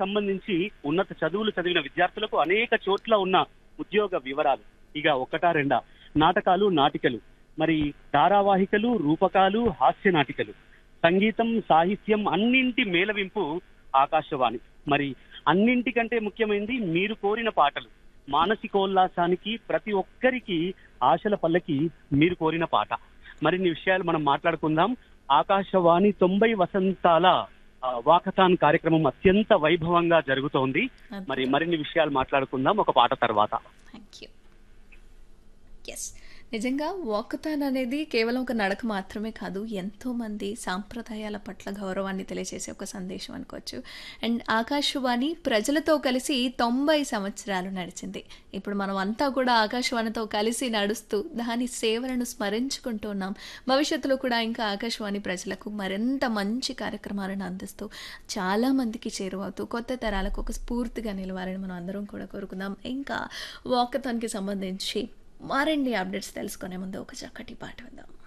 సంబంధించి ఉన్నత చదువులు చదివిన విద్యార్థులకు అనేక చోట్ల ఉన్న ఉద్యోగ వివరాలు ఇక ఒకటా రెండా నాటకాలు నాటికలు మరి ధారావాహికలు రూపకాలు హాస్య నాటికలు సంగీతం సాహిత్యం అన్నింటి మేలవింపు ఆకాశవాణి మరి అన్నింటికంటే ముఖ్యమైనది మీరు కోరిన పాటలు మానసికోల్లాసానికి ప్రతి ఒక్కరికి ఆశల పల్లకి మీరు కోరిన పాట మరిన్ని విషయాలు మనం మాట్లాడుకుందాం ఆకాశవాణి తొంభై వసంతాల ఆ, వాకథాన్ కార్యక్రమం అత్యంత వైభవంగా జరుగుతోంది మరి మరిన్ని విషయాలు మాట్లాడుకుందాం ఒక పాట తర్వాత థ్యాంక్ యూ ఎస్ నిజంగా వాకథాన్ అనేది కేవలం ఒక నడక మాత్రమే కాదు ఎంతో మంది సాంప్రదాయాల పట్ల గౌరవాన్ని తెలియజేసే ఒక సందేశం అనుకోవచ్చు అండ్ ఆకాశవాణి ప్రజలతో కలిసి తొంభై సంవత్సరాలు నడిచింది ఇప్పుడు మనం అంతా కూడా ఆకాశవాణితో కలిసి నడుస్తూ దాని సేవలను స్మరించుకుంటూ ఉన్నాం భవిష్యత్తులో కూడా ఇంకా ఆకాశవాణి ప్రజలకు మరింత మంచి కార్యక్రమాలను అందిస్తూ చాలా మందికి చేరువవుతూ కొత్త తరాలకు ఒక స్ఫూర్తిగా నిలవాలని మనం అందరం కూడా కోరుకుందాం ఇంకా వాకథాన్కి సంబంధించి మరిన్ని అప్డేట్స్ తెలుసుకునే ముందు ఒక చక్కటి పాట విందాం